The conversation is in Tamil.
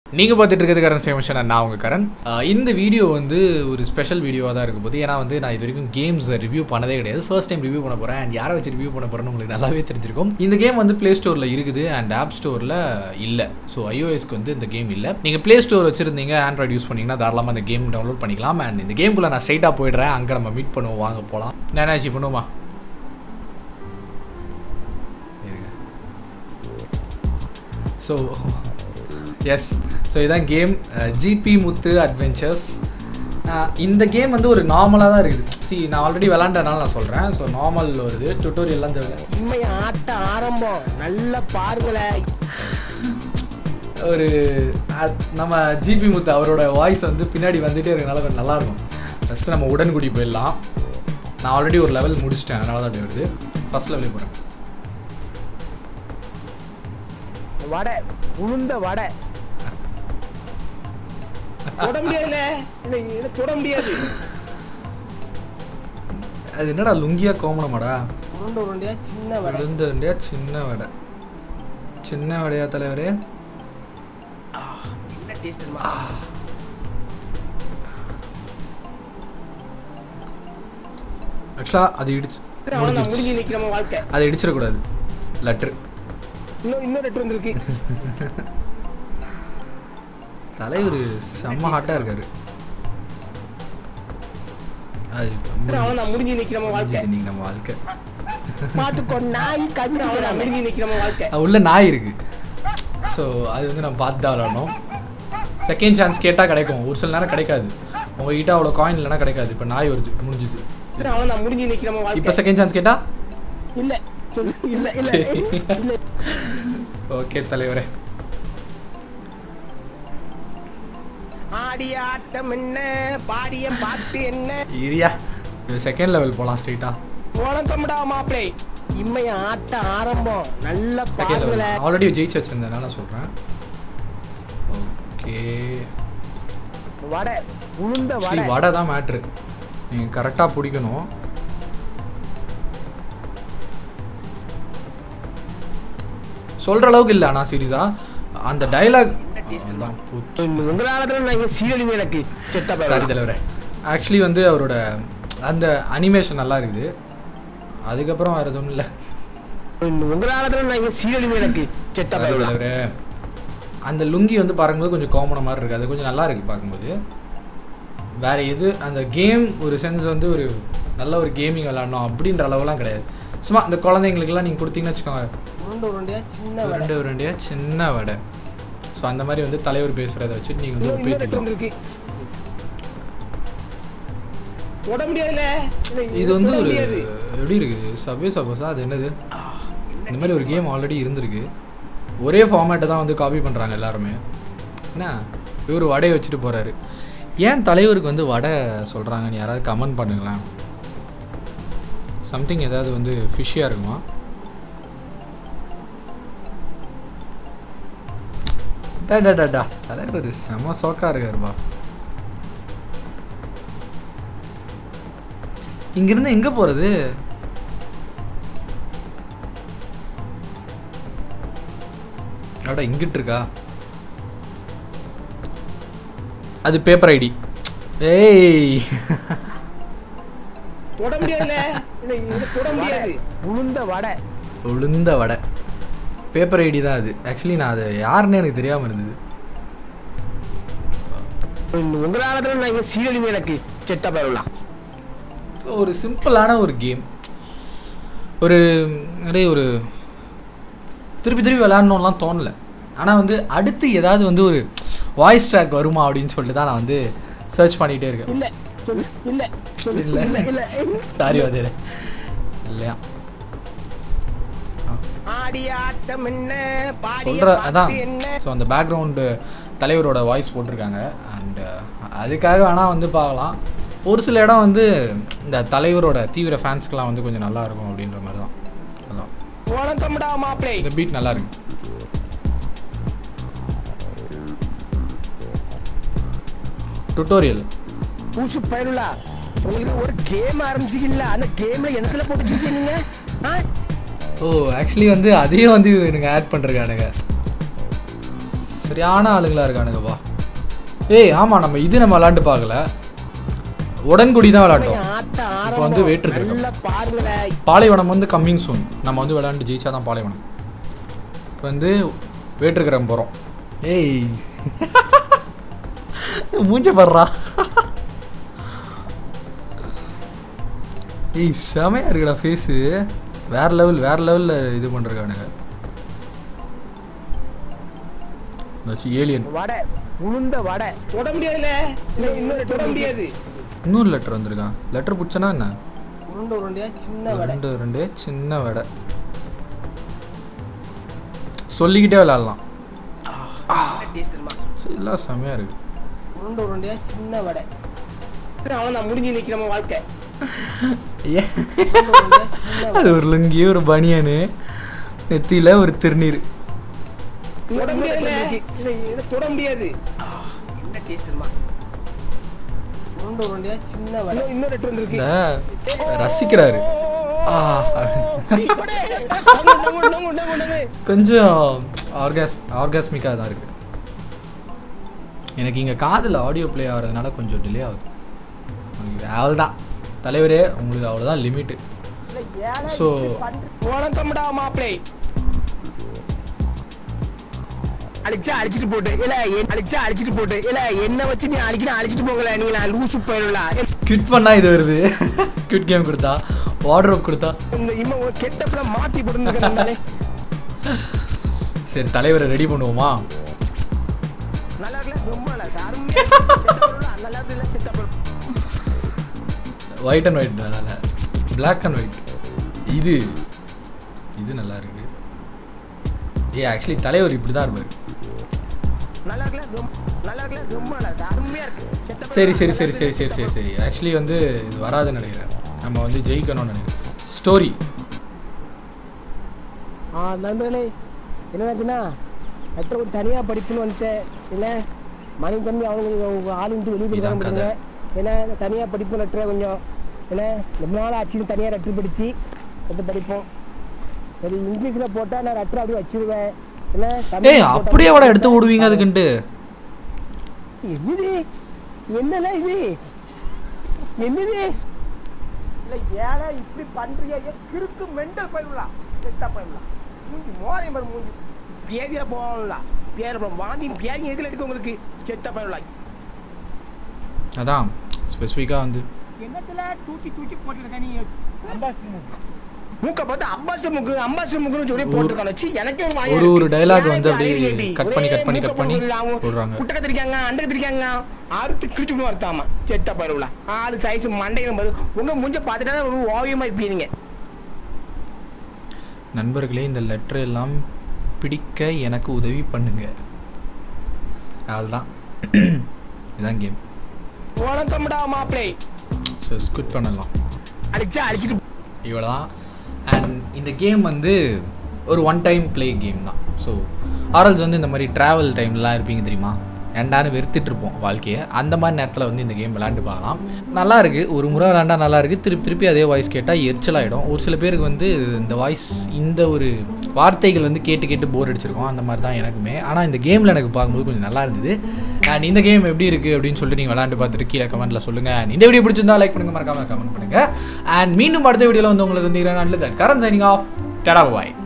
நீங்கள் பார்த்துட்டு இருக்கிறது கரன் ஸ்டேஷன் நான் உங்கள் கரண் ஆஹ் இந்த வீடியோ வந்து ஒரு ஸ்பெஷல் வீடியோவாக தான் இருக்கும் போது ஏன்னா வந்து நான் இது வரைக்கும் கேம்ஸ் ரிவ்யூ பண்ணதே கிடையாது ஃபர்ஸ்ட் டைம் ரிவ்யூ பண்ண போகிறேன் அண்ட் யாரை வச்சு ரிவ்யூ பண்ண போகிறேன்னு உங்களுக்கு நல்லாவே தெரிஞ்சிருக்கும் இந்த கேம் வந்து ப்ளே ஸ்டோரில் இருக்குது அண்ட் ஆப் ஸ்டோரில் இல்லை ஸோ ஐஓஎஸ்க்கு வந்து இந்த கேம் இல்லை நீங்கள் ப்ளே ஸ்டோர் வச்சிருந்தீங்க ஆண்ட்ராய்டு யூஸ் பண்ணீங்கன்னா தாராளமாக இந்த கேம் டவுன்லோட் பண்ணிக்கலாம் அண்ட் இந்த கேமுக்குள்ளே நான் ஸ்ட்ரைட்டாக போயிடுறேன் அங்கே நம்ம மீட் பண்ணுவோம் வாங்க போகலாம் நேனாச்சி பண்ணுவோமா ஸோ எஸ் ஸோ இதான் கேம் ஜிபி முத்து அட்வென்ச்சர்ஸ் இந்த கேம் வந்து ஒரு நார்மலாக தான் இருக்குது சி நான் ஆல்ரெடி விளாண்டனால நான் சொல்கிறேன் ஸோ நார்மல் வருது டுட்டோரியல்லாம் தேவை உண்மைய ஆட்ட ஆரம்பம் நல்ல பாருங்களேன் ஒரு அத்- நம்ம ஜிபி முத்து அவரோட வாய்ஸ் வந்து பின்னாடி வந்துட்டே இருக்கனால கொஞ்சம் நல்லாயிருக்கும் ஃபஸ்ட்டு நம்ம உடன்குடி போயிடலாம் நான் ஆல்ரெடி ஒரு லெவல் முடிச்சிட்டேன் அதனால தான் அப்படி வருது ஃபஸ்ட் லெவலே போகிறேன் வடை உளுந்த வடை தொட முடியாதுல இல்ல, இது தொட முடியாது அது என்னடா லுங்கியா கோமணமாடா உருண்டை உருண்டையா சின்ன வடை விழுந்த வண்டியா சின்ன வடை சின்ன வடையா தலைவரே என்ன டேஸ்ட் ஆக்சுவலாக அது இடிச்சு முடிஞ்சு முடிஞ்சிருச்சு நிக்க நம்ம வாழ்க்கை அதை இடிச்சிடக்கூடாது லெட்ரு இன்னும் இன்னும் ரெட்டு வந்திருக்கு தலைவர் செம்ம ஹாட்டாக இருக்காரு அது அவன் நான் முடிஞ்சு நிக்க நம்ம வாழ்க்கை முடிஞ்சது இன்னைக்கு நம்ம வாழ்க்கை பாத்துக்கோ நாய் கவிதை அவன் நான் முடிஞ்சு நிக்க நம்ம வாழ்க்கை அது உள்ள நாய் இருக்கு ஸோ அது வந்து நம்ம பார்த்து தான் விளாடணும் செகண்ட் சான்ஸ் கேட்டால் கிடைக்கும் ஒரு சில நேரம் கிடைக்காது உங்ககிட்ட அவ்வளோ காயின் இல்லைன்னா கிடைக்காது இப்போ நாய் வருது முடிஞ்சுது அவன் நான் முடிஞ்சு நிக்க நம்ம இப்போ வாழ்க்கை செகண்ட் சான்ஸ் கேட்டா இல்ல இல்ல இல்ல சரி. இல்ல ஓகே தலைவரே ஆடிய ஆட்டம் என்ன பாடிய பாட்டு என்ன இரியா இது செகண்ட் லெவல் போகலாம் ஸ்ட்ரெயிட்டாக வணக்கம்டா மாப்பிளை இம்மைய ஆட்ட ஆரம்பம் நல்ல செகண்ட் லெவல் பாருங்களேன் ஆல்ரெடி ஜெயிச்சு வச்சிருந்தேன் நான் சொல்கிறேன் ஓகே வடை உளுந்த ஆக்சுவலி வடை வடை தான் மேட்ரு நீங்கள் கரெக்டாக பிடிக்கணும் சொல்கிற அளவுக்கு இல்லை ஆனால் சீரியஸாக அந்த டைலாக் அதான் போச்சு. உங்களால நான் இங்க சீரழிவு எனக்கு செத்த சாரி பையன். தலைவரே ஆக்சுவலி வந்து அவரோட அந்த அனிமேஷன் நல்லா இருக்குது அதுக்கப்புறம் வேறு எதுவும் இல்லை உங்களால நான் இங்க சீரழிவு எனக்கு செத்த சாரி பையன். தலைவரே அந்த லுங்கி வந்து பார்க்கும்போது கொஞ்சம் காமன மாதிரி இருக்குது அது கொஞ்சம் நல்லா இருக்குது பார்க்கும்போது வேற எது அந்த கேம் ஒரு சென்ஸ் வந்து ஒரு நல்ல ஒரு கேமிங் விளாடணும் அப்படின்ற அளவுலாம் கிடையாது சும்மா அந்த குழந்தைங்களுக்குலாம் நீங்கள் கொடுத்தீங்கன்னு வச்சுக்கோங்க உருண்டை உருண்டையா சின்ன வடை. உருண்டை உருண்டையா சின்ன வடை ஸோ அந்த மாதிரி வந்து தலைவர் பேசுகிறத வச்சுட்டு நீங்கள் வந்து இன்னும் இன்னும் ரெட்டு ஒப்பேத்திக்கலாம் வந்திருக்கு. தொட முடியாதுல இல்ல, இது வந்து தொட ஒரு முடியாது. எப்படி இருக்குது சப்வே சப்போஸா அது என்னது இந்த மாதிரி ஒரு கேம் ஆல்ரெடி இருந்திருக்கு ஒரே ஃபார்மேட்டை தான் வந்து காப்பி பண்ணுறாங்க எல்லாருமே என்ன இவர் வடையை வச்சுட்டு போகிறாரு ஏன் தலைவருக்கு வந்து வடை சொல்கிறாங்கன்னு யாராவது கமெண்ட் பண்ணுங்களேன் சம்திங் ஏதாவது வந்து ஃபிஷ்ஷியாக இருக்குமா டா டா டா டா தலைவர் செம சோக்கா இருக்காருப்பா இங்கிருந்து எங்கே போகிறது அட இங்கிட்டு இருக்கா அது பேப்பர் ஐடி ஏய் தொட முடியாதுல இல்ல, இது தொட முடியாது உளுந்த வடை உளுந்த வடை பேப்பர் ஐடி தான் அது ஆக்சுவலி நான் அது யாருன்னு எனக்கு தெரியாமல் இருந்தது உங்களால நான் இங்க சீரழிவு எனக்கு செத்த பயிரலாம் ஒரு சிம்பிளான ஒரு கேம் ஒரு அப்படியே ஒரு திருப்பி திருப்பி விளையாடணும்லாம் தோணல ஆனால் வந்து அடுத்து ஏதாவது வந்து ஒரு வாய்ஸ் ட்ராக் வருமா அப்படின்னு சொல்லிட்டு தான் நான் வந்து சர்ச் பண்ணிகிட்டே இருக்கேன் இல்ல சொல்லு, இல்ல சொல்லு, இல்ல. இல்ல இல்ல சாரி வதேரு இல்லையா ஆடிய ஆட்டம் என்ன பாடிய சொல்கிற அதான் பாட்டு என்ன ஸோ அந்த பேக்ரவுண்டு தலைவரோட வாய்ஸ் போட்டிருக்காங்க அண்டு அதுக்காக வேணால் வந்து பார்க்கலாம் ஒரு சில இடம் வந்து இந்த தலைவரோட தீவிர ஃபேன்ஸ்க்கெலாம் வந்து கொஞ்சம் நல்லா இருக்கும் அப்படின்ற மாதிரி தான் அதான் வணக்கம்டா மாப்பிளை இந்த பீட் நல்லா இருக்கு டுட்டோரியல் பூசு பயிலுலா உங்களுக்கு ஒரு கேம் ஆரம்பிச்சிக்கல அந்த கேம்ல என்னத்துல போட்டு வச்சிருக்கீங்க நீங்க ஆ? ஓ ஆக்சுவலி வந்து அதையும் வந்து எனக்கு ஆட் பண்ணிருக்கானுங்க சரியான ஆளுங்களா இருக்கானுங்கப்பா ஏய் ஆமாம் நம்ம இது நம்ம விளாண்டு பார்க்கல உடன்குடி தான் விளாண்டோம் ஆட்ட இப்போ வந்து வெயிட் இருக்கு நல்லா பாருங்களேன் பாலைவனம் வந்து கம்மிங் சூன் நம்ம வந்து விளையாண்டு ஜெயிச்சா தான் பாலைவனம் இப்போ வந்து வேற்றுக்கிறம் போகிறோம் ஏய் மூஞ்ச படுறா ஏய் செமையா இருக்குடா ஃபேஸு வேற லெவல் வேற லெவலில் இது பண்ணுறானுங்க ஏதாச்சும் ஏலியன் வடை உளுந்த வடை தொட முடியாதுல இல்ல இன்னொரு தொட முடியாது இன்னொரு லெட்டர் வந்திருக்கான் லெட்டர் பிடிச்சனா என்ன உருண்டை உருண்டையா சின்ன வடை ரெண்டு ரெண்டு சின்ன வடை சொல்லிக்கிட்டே விளாட்லாம் டேஸ்ட் தெரியுமா எல்லாம் செம்மையா இருக்கு உருண்டை உருண்டையா சின்ன வடை அவன் தான் முடிஞ்சு நிற்க நம்ம வாழ்க்கை ஏ அது ஒரு லுங்கி ஒரு பனியனு நெத்தியில ஒரு திருநீர் தொட முடியாது தொட முடியாது என்ன டேஸ்ட் தெரியுமா உருண்டை உருண்டையா சின்ன வடை இன்னொரு ரெட்டு வந்திருக்கு இந்த ரசிக்கிறாரு ஆ, கொஞ்சம் ஆர்காஸ் ஆர்காஸ்மிக்காக தான் இருக்கு எனக்கு இங்கே காதில் ஆடியோ ப்ளே ஆகிறதுனால கொஞ்சம் டிலே ஆகுது அவ்வளோதான் தலைவரே உங்களுக்கு அவ்வளோதான் லிமிட்டு ஸோ வணக்கம்டா மாப்பிளை அழிச்சா அழிச்சிட்டு போட்டு இல்ல என் அழிச்சா அழிச்சிட்டு போட்டு இல்ல என்ன வச்சு நீ அழிக்கிற அழிச்சிட்டு போகல நீ நான் லூசு போயிடலாம் குவிட் பண்ணால் இது வருது குவிட் கேம் கொடுத்தா வார்ட்ரோப் கொடுத்தா இந்த இம்ம ஒரு கெட்டப்ல மாத்தி போட்டுருந்தாலே சரி தலைவரை ரெடி பண்ணுவோமா நல்லா இருக்கல ரொம்ப நல்லா அருமையா நல்லா இல்ல செட்டப் ஒயிட் அண்ட் ஒயிட் நல்லா பிளாக் அண்ட் ஒயிட் இது இது நல்லா இருக்கு ஏ ஆக்சுவலி தலைவர் இப்படி தான் இருப்பார் நல்லா இருக்கல ரொம்ப நல்லா இருக்கல ரொம்ப நல்லா அருமையா இருக்கு setup சரி சரி சரி சரி சரி சரி சரி ஆக்சுவலி வந்து இது வராதுன்னு நினைக்கிறேன் நம்ம வந்து ஜெயிக்கணும்னு நினைக்கிறேன் ஸ்டோரி ஆ நண்பர்களே என்னாச்சுன்னா லெட்டர் கொஞ்சம் தனியாக படிப்புன்னு வந்துட்டேன் இல்லை மணி தம்பி அவங்க ஆளுன்ட்டு வெளியே போய் இதான் பண்ணுங்க ஏன்னா தனியாக படிப்பு லெட்டரை கொஞ்சம் ஏன்னா ரொம்ப நாள் ஆச்சு தனியாக லெட்டர் படித்து லெட்டர் படிப்போம் சரி இங்கிலீஷில் போட்டால் நான் லெட்டர் அப்படியே வச்சிருவேன் என்ன ஏய் அப்படியே வட எடுத்து விடுவீங்க அதுக்குன்ட்டு என்னது என்னல இது என்னது இல்ல ஏழை இப்படி பண்றிய கிறுக்கு மெண்டல் பயிரலாம் செத்தா பயிரலாம் மூஞ்சி மோரையும் பாரு மூஞ்சி பேதியில போகலாம் பேர வாந்தி பேதி எதுல இருக்கு உங்களுக்கு செத்த பயிரலாம் அதான் ஸ்பெசிஃபிக்காக வந்து என்னத்துல தூக்கி தூக்கி போட்டுருக்க நீ அம்பாசி மூக்கு மூக்க பார்த்து அம்பாசி மூக்கு அம்பாசி மூக்குன்னு சொல்லி போட்டுருக்காங்க சி எனக்கு ஒரு வாயா ஒரு ஒரு இருக்கு. dialogue ஏன் வந்து இப்படி அப்படியே ஐடி cut பண்ணி, ஒரே cut பண்ணி, மூக்க cut பண்ணி போட்டுருக்காங்க. போடுறாங்க. குட்டை கத்திரிக்காங்க அண்டை கத்திரிக்காங்க அறுத்து கிழிச்சு வருத்தாமா செத்த பருவல ஆளு சைஸ் மண்டையில பாரு உங்க மூஞ்ச பார்த்துட்டா ஒரு ஓவியமா இருப்பீங்க நண்பர்களே இந்த லெட்டர் எல்லாம் பிடிக்க எனக்கு உதவி பண்ணுங்க அதுதான் இதுதான் கேம் வணக்கம்டா மாப்பிளை ஸோ ஸ்குட் பண்ணலாம் அடிச்சா அடிச்சிட்டு இவ்வளோதான் அண்ட் இந்த கேம் வந்து ஒரு ஒன் டைம் ப்ளே கேம் தான் ஸோ ஆரல்ஸ் வந்து இந்த மாதிரி ட்ராவல் டைம்லாம் இருப்பீங்க தெரியுமா ஏண்டான்னு வெறுத்துட்டு இருப்போம் வாழ்க்கையை அந்த மாதிரி நேரத்தில் வந்து இந்த கேம் விளாண்டு பார்க்கலாம் நல்லா இருக்கு ஒரு முறை விளாண்டா நல்லா இருக்கு திருப்பி திருப்பி அதே வாய்ஸ் கேட்டால் எரிச்சலாயிடும் ஒரு சில பேருக்கு வந்து இந்த வாய்ஸ் இந்த ஒரு வார்த்தைகள் வந்து கேட்டு கேட்டு போர் அடிச்சிருக்கோம் அந்த மாதிரி தான் எனக்குமே ஆனால் இந்த கேமில் எனக்கு பார்க்கும்போது கொஞ்சம் நல்லா இருந்தது அண்ட் இந்த கேம் எப்படி இருக்குது அப்படின்னு சொல்லிட்டு நீங்கள் விளாண்டு பார்த்துட்டு கீழே கமெண்ட்டில் சொல்லுங்கள் அண்ட் இந்த வீடியோ பிடிச்சிருந்தா லைக் பண்ணுங்க மறக்காம கமெண்ட் பண்ணுங்கள் அண்ட் மீண்டும் அடுத்த வீடியோவில் வந்து உங்களை சந்திக்கிறேன் நல்லது கரண்ட் சைனிங் ஆஃப் டடா பாய்